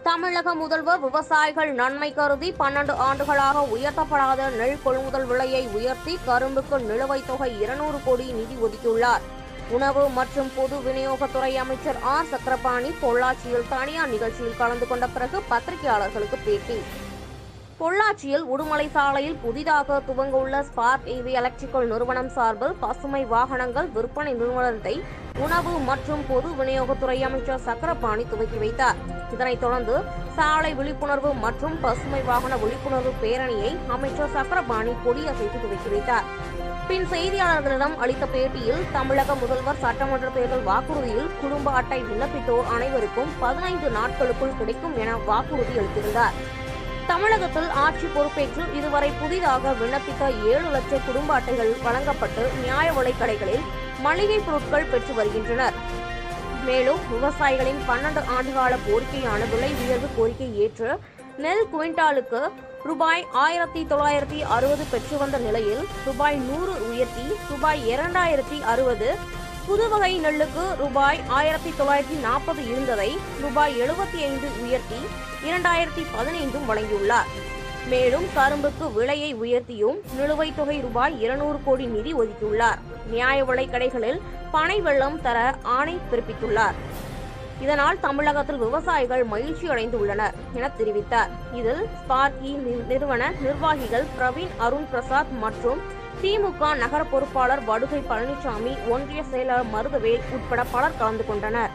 தமிழக முதல்வர் விவசாயிகள் நன்மை கருதி பன்னெண்டு ஆண்டுகளாக உயர்த்தப்படாத நெல் கொள்முதல் விலையை உயர்த்தி கரும்புக்கு நிலுவைத் தொகை இருநூறு கோடி நிதி ஒதுக்கியுள்ளார் உணவு மற்றும் பொது விநியோகத்துறை அமைச்சர் ஆர் சக்கரபாணி பொள்ளாச்சியில் தனியார் நிகழ்ச்சியில் கலந்து கொண்ட பிறகு பத்திரிகையாளர்களுக்கு பேட்டி பொள்ளாச்சியில் உடுமலை சாலையில் புதிதாக துவங்க உள்ள ஸ்பார்க் இவி எலக்ட்ரிக்கல் நிறுவனம் சார்பில் பசுமை வாகனங்கள் விற்பனை நிறுவனத்தை உணவு மற்றும் பொது விநியோகத்துறை அமைச்சர் சக்கரபாணி துவக்கி வைத்தார் இதனைத் தொடர்ந்து சாலை விழிப்புணர்வு மற்றும் பசுமை வாகன விழிப்புணர்வு பேரணியை அமைச்சர் சக்கரபாணி கொடியசைத்து துவக்கி வைத்தார் பின் செய்தியாளர்களிடம் அளித்த பேட்டியில் தமிழக முதல்வர் சட்டமன்ற தேர்தல் வாக்குறுதியில் குடும்ப அட்டை விண்ணப்பித்தோர் அனைவருக்கும் பதினைந்து நாட்களுக்குள் கிடைக்கும் என வாக்குறுதி அளித்திருந்தார் தமிழகத்தில் ஆட்சி பொறுப்பேற்று இதுவரை புதிதாக விண்ணப்பித்த ஏழு லட்சம் குடும்ப அட்டைகள் வழங்கப்பட்டு நியாய விலைக் கடைகளில் மளிகை பொருட்கள் பெற்று வருகின்றனர் மேலும் விவசாயிகளின் பன்னெண்டு ஆண்டுகால கோரிக்கையான விலை உயர்வு கோரிக்கை ஏற்று நெல் குவிண்டாலுக்கு ரூபாய் ஆயிரத்தி தொள்ளாயிரத்தி அறுபது பெற்று வந்த நிலையில் ரூபாய் நூறு உயர்த்தி ரூபாய் இரண்டாயிரத்தி அறுபது புதுவகை நெல்லுக்கு ரூபாய் ஆயிரத்தி தொள்ளாயிரத்தி நாற்பது இருந்ததை ரூபாய் எழுபத்தி ஐந்து உயர்த்தி இரண்டாயிரத்தி பதினைந்தும் வழங்கியுள்ளார் மேலும் கரும்புக்கு விலையை உயர்த்தியும் நிலுவைத் தொகை ரூபாய் இருநூறு கோடி நிதி ஒதுக்கியுள்ளார் நியாய விலைக் கடைகளில் பனை வெள்ளம் தர ஆணை பிறப்பித்துள்ளார் இதனால் தமிழகத்தில் விவசாயிகள் மகிழ்ச்சி அடைந்து உள்ளனர் என தெரிவித்தார் இதில் ஸ்பார்கி நி- நிறுவன நிர்வாகிகள் பிரவீன் அருண் பிரசாத் மற்றும் திமுக நகர பொறுப்பாளர் வடுகை பழனிசாமி ஒன்றிய செயலாளர் மருதவேல் உட்பட பலர் கலந்து கொண்டனர்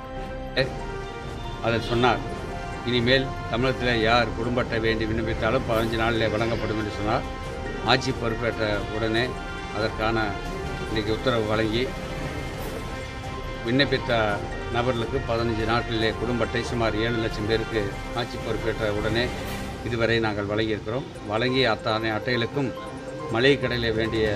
அதை சொன்னார் இனிமேல் தமிழகத்தில் யார் குடும்ப அட்டை வேண்டி விண்ணப்பித்தாலும் பதினஞ்சு நாளில் வழங்கப்படும் என்று சொன்னார் ஆட்சி பொறுப்பேற்ற உடனே அதற்கான இன்றைக்கி உத்தரவு வழங்கி விண்ணப்பித்த நபர்களுக்கு பதினஞ்சு நாட்களிலே குடும்ப அட்டை சுமார் ஏழு லட்சம் பேருக்கு ஆட்சி பொறுப்பேற்ற உடனே இதுவரை நாங்கள் வழங்கியிருக்கிறோம் வழங்கிய அத்தனை அட்டைகளுக்கும் மளிகை கடையில் வேண்டிய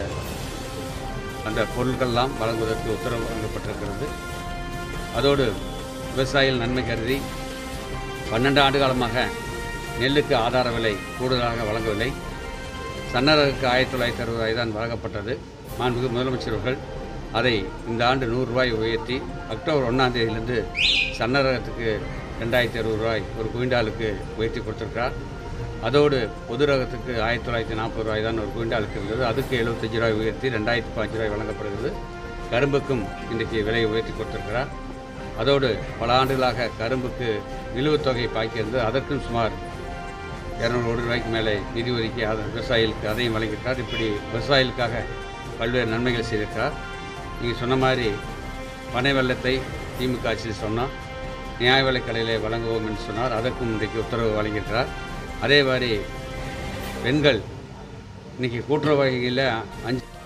அந்த பொருட்கள்லாம் வழங்குவதற்கு உத்தரவு வழங்கப்பட்டிருக்கிறது அதோடு விவசாயிகள் நன்மை கருதி பன்னெண்டு ஆண்டு காலமாக நெல்லுக்கு ஆதார விலை கூடுதலாக வழங்கவில்லை சன்னரகுக்கு ஆயிரத்தி தொள்ளாயிரத்தி அறுபது ரூபாய் தான் வழங்கப்பட்டது மாண்புமிகு முதலமைச்சர் அவர்கள் அதை இந்த ஆண்டு நூறு ரூபாய் உயர்த்தி அக்டோபர் ஒன்றாம் தேதியிலிருந்து சன்னரகத்துக்கு ரெண்டாயிரத்தி அறுபது ரூபாய் ஒரு குவிண்டாலுக்கு உயர்த்தி கொடுத்திருக்கிறார் அதோடு பொது ரகத்துக்கு ஆயிரத்தி தொள்ளாயிரத்தி நாற்பது ரூபாய் தான் ஒரு குவிண்டாலுக்கு இருந்தது அதுக்கு எழுபத்தஞ்சு ரூபாய் உயர்த்தி ரெண்டாயிரத்தி பாஞ்சு ரூபாய் வழங்கப்படுகிறது கரும்புக்கும் இன்றைக்கு விலையை உயர்த்தி கொடுத்திருக்கிறார் அதோடு பல ஆண்டுகளாக கரும்புக்கு நிலுவைத் தொகை பாய்க்கிறது அதற்கும் சுமார் இரநூறு கோடி ரூபாய்க்கு மேலே நிதி ஒதுக்கி அதை விவசாயிகளுக்கு அதையும் வழங்கியிருக்கார் இப்படி விவசாயிகளுக்காக பல்வேறு நன்மைகள் செய்திருக்கிறார் நீங்கள் சொன்ன மாதிரி பனை வெள்ளத்தை திமுக ஆட்சியில் சொன்னால் நியாய விலைக் கடையிலே வழங்குவோம் என்று சொன்னார் அதற்கும் இன்றைக்கு உத்தரவு வழங்கியிருக்கிறார் அதே மாதிரி பெண்கள் இன்றைக்கி கூட்டுறவு வகையில் அஞ்சு